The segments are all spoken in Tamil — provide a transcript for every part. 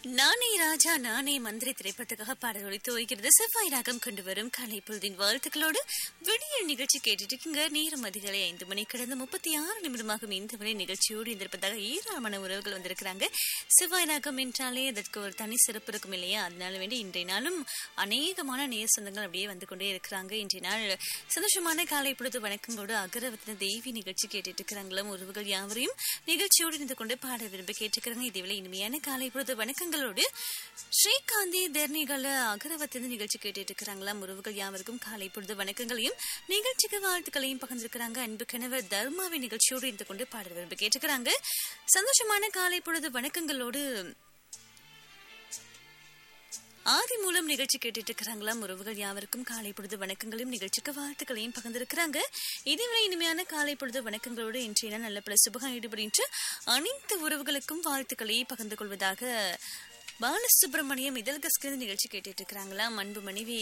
நானே ராஜா நானே மந்திரி திரைப்படத்துக்காக பாடல் ஒழித்து வைக்கிறது செவ்வாய் ராகம் கொண்டு வரும் கலை பொழுதின் வாழ்த்துக்களோடு விடிய நிகழ்ச்சி கேட்டுட்டு இருக்கீங்க நேரம் அதிகாலை ஐந்து மணி கடந்த முப்பத்தி ஆறு நிமிடமாகும் இந்த வரை நிகழ்ச்சியோடு இருந்திருப்பதாக ஏராளமான உறவுகள் வந்திருக்கிறாங்க செவ்வாய் ராகம் என்றாலே அதற்கு ஒரு தனி சிறப்பு இருக்கும் இல்லையா அதனால வேண்டி இன்றைய நாளும் அநேகமான நேர் சொந்தங்கள் அப்படியே வந்து கொண்டே இருக்கிறாங்க இன்றைய நாள் சந்தோஷமான காலை பொழுது வணக்கங்களோடு அகரவத்தின தெய்வி நிகழ்ச்சி கேட்டுட்டு இருக்கிறாங்களும் உறவுகள் யாவரையும் நிகழ்ச்சியோடு இருந்து கொண்டு பாட விரும்பி கேட்டுக்கிறாங்க இதுவேளை இனிமையான காலை பொழுது வணக்கங்களோடு ஸ்ரீகாந்தி தர்ணிகள அகரவத்தின நிகழ்ச்சி கேட்டுட்டு இருக்கிறாங்களாம் உறவுகள் யாவருக்கும் காலை பொழுது வணக்கங்களையும் நிகழ்ச்சிக்கு வாழ்த்துக்களையும் பகிர்ந்திருக்கிறாங்க அன்பு கணவர் தர்மாவை நிகழ்ச்சியோடு இருந்து கொண்டு பாட விரும்பி கேட்டுக்கிறாங்க சந்தோஷமான காலை பொழுது வணக்கங்களோடு ஆதி மூலம் நிகழ்ச்சி கேட்டுட்டு இருக்கிறாங்களாம் உறவுகள் யாவருக்கும் காலை பொழுது வணக்கங்களையும் நிகழ்ச்சிக்கு வாழ்த்துக்களையும் பகிர்ந்திருக்கிறாங்க இதுவரை இனிமையான காலை பொழுது வணக்கங்களோடு இன்றைய நல்ல பல சுபகம் ஈடுபடுகின்ற அனைத்து உறவுகளுக்கும் வாழ்த்துக்களை பகிர்ந்து கொள்வதாக பாலசுப்ரமணியம் இதழ் கஸ்கிருந்த நிகழ்ச்சி கேட்டுட்டு இருக்கிறாங்களாம் அன்பு மனைவி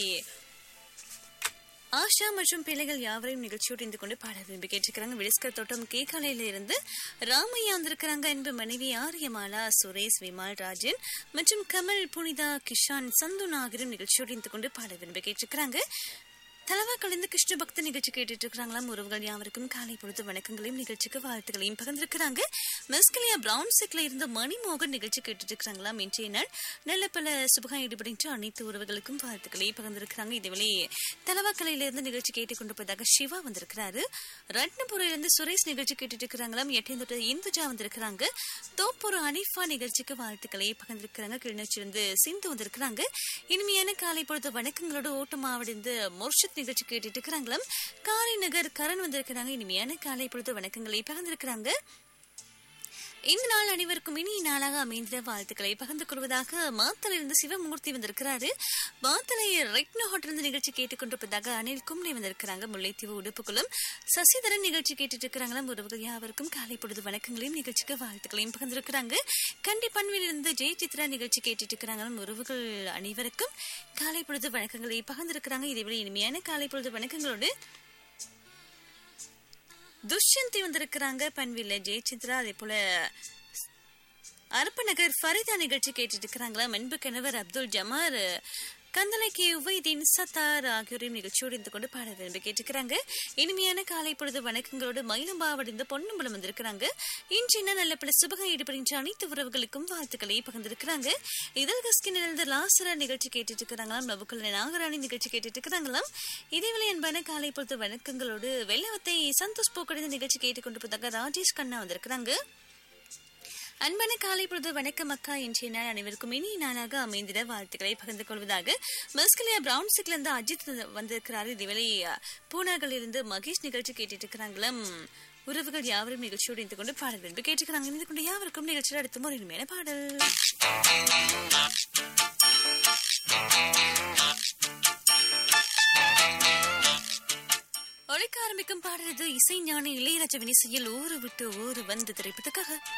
ஆஷா மற்றும் பிள்ளைகள் யாவரையும் நிகழ்ச்சியோடு இருந்து கொண்டு பாட விரும்பி கேட்டிருக்கிறாங்க விடிஸ்கர் தோட்டம் கேகாலையில இருந்து ராமையா வந்திருக்கிறாங்க அன்பு மனைவி ஆரியமாலா சுரேஷ் விமால் ராஜன் மற்றும் கமல் புனிதா கிஷான் சந்து நாகரும் நிகழ்ச்சியோடு இருந்து கொண்டு பாட விரும்பி கேட்டிருக்கிறாங்க தலவா கலந்து கிருஷ்ண பக்த நிகழ்ச்சி கேட்டுட்டு இருக்கிறாங்களாம் உறவுகள் யாவருக்கும் காலை பொழுது வணக்கங்களையும் நிகழ்ச்சிக்கு வாழ்த்துக்களையும் பகிர்ந்திருக்கிறாங்க மெஸ்கலியா பிரவுன் செக்ல இருந்த மணிமோகன் நிகழ்ச்சி கேட்டுட்டு இருக்கிறாங்களாம் இன்றைய நாள் நல்ல பல சுபகம் ஈடுபடுகின்ற அனைத்து உறவுகளுக்கும் வாழ்த்துக்களை பகிர்ந்திருக்கிறாங்க இதுவரை தலவாக்கலையில இருந்து நிகழ்ச்சி கேட்டுக்கொண்டிருப்பதாக சிவா வந்திருக்கிறாரு ரத்னபுரில இருந்து சுரேஷ் நிகழ்ச்சி கேட்டுட்டு இருக்கிறாங்களாம் எட்டேந்தொட்டு இந்துஜா வந்திருக்கிறாங்க தோப்பூர் அனிஃபா நிகழ்ச்சிக்கு வாழ்த்துக்களை பகிர்ந்திருக்கிறாங்க கிளிநொச்சியிலிருந்து சிந்து வந்திருக்கிறாங்க இனிமையான காலை பொழுது வணக்கங்களோட ஓட்டமாவடிந்து மொர்ஷத் நிகழ்ச்சி கேட்டுட்டு இருக்கிறாங்களாம் காரை நகர் கரண் வந்திருக்கிறாங்க இனிமையான காலை பொழுது வணக்கங்களை பகிர்ந்திருக்கிறாங்க இந்த நாள் அனைவருக்கும் இனிய நாளாக அமைந்த வாழ்த்துக்களை பகிர்ந்து கொள்வதாக மாத்தலிருந்து சிவமூர்த்தி வந்திருக்கிறாரு மாத்தலை ரெக்னோ ஹோட்டல் நிகழ்ச்சி கேட்டுக்கொண்டிருப்பதாக அனில் கும்ளி வந்திருக்கிறாங்க முல்லைத்தீவு உடுப்புக்குளம் சசிதரன் நிகழ்ச்சி கேட்டுட்டு இருக்கிறாங்களாம் உறவுகள் யாவருக்கும் காலை பொழுது வணக்கங்களையும் நிகழ்ச்சிக்கு வாழ்த்துக்களையும் பகிர்ந்திருக்கிறாங்க கண்டி பண்பிலிருந்து ஜெய சித்ரா நிகழ்ச்சி கேட்டுட்டு இருக்கிறாங்களாம் உறவுகள் அனைவருக்கும் காலை பொழுது வணக்கங்களை பகிர்ந்திருக்கிறாங்க இதைவிட இனிமையான காலை பொழுது வணக்கங்களோடு துஷ்யந்தி வந்திருக்கிறாங்க பன்வில்ல ஜெயசித்ரா அதே போல அரப்பநகர் ஃபரிதா நிகழ்ச்சி கேட்டுட்டு இருக்கிறாங்களா அன்பு கணவர் அப்துல் ஜமார் கந்தலைக்கு உவைதீன் சத்தார் ஆகியோரையும் நிகழ்ச்சியோடு இருந்து கொண்டு பாட விரும்பி கேட்டுக்கிறாங்க இனிமையான காலை பொழுது வணக்கங்களோடு மயிலம்பாவடிந்து பொன்னம்பலம் வந்திருக்கிறாங்க இன்றின நல்ல பல சுபகம் ஈடுபடுகின்ற அனைத்து உறவுகளுக்கும் வாழ்த்துக்களை பகிர்ந்திருக்கிறாங்க இதழ் கஸ்கினிலிருந்து லாசரா நிகழ்ச்சி கேட்டுட்டு இருக்கிறாங்களாம் நபுக்குள்ள நாகராணி நிகழ்ச்சி கேட்டுட்டு இருக்கிறாங்களாம் இதேவேளை அன்பான காலை பொழுது வணக்கங்களோடு வெள்ளவத்தை சந்தோஷ் போக்கடைந்த நிகழ்ச்சி கேட்டுக்கொண்டிருப்பதாக ராஜேஷ் கண்ணா வந்திருக்கிறாங்க அன்பான காலை பொழுது வணக்கம் அக்கா இன்றைய நாள் அனைவருக்கும் இனிய நாளாக அமைந்திட வாழ்த்துக்களை பகிர்ந்து கொள்வதாக மஸ்கலியா பிரவுன் சிக்ல இருந்து அஜித் வந்திருக்கிறாரு இதுவேளை பூனாவில் இருந்து மகேஷ் நிகழ்ச்சி கேட்டுட்டு இருக்கிறாங்களாம் உறவுகள் யாவரும் நிகழ்ச்சியோடு இருந்து கொண்டு பாடல் விரும்பி கேட்டுக்கிறாங்க இருந்து கொண்டு யாவருக்கும் நிகழ்ச்சியில் அடுத்த ஒரு இனிமையான பாடல் ஒழிக்க ஆரம்பிக்கும் பாடுறது இசை ஞானி இளையராஜா வினிசையில் ஊரு விட்டு ஊரு வந்து திரைப்பதற்காக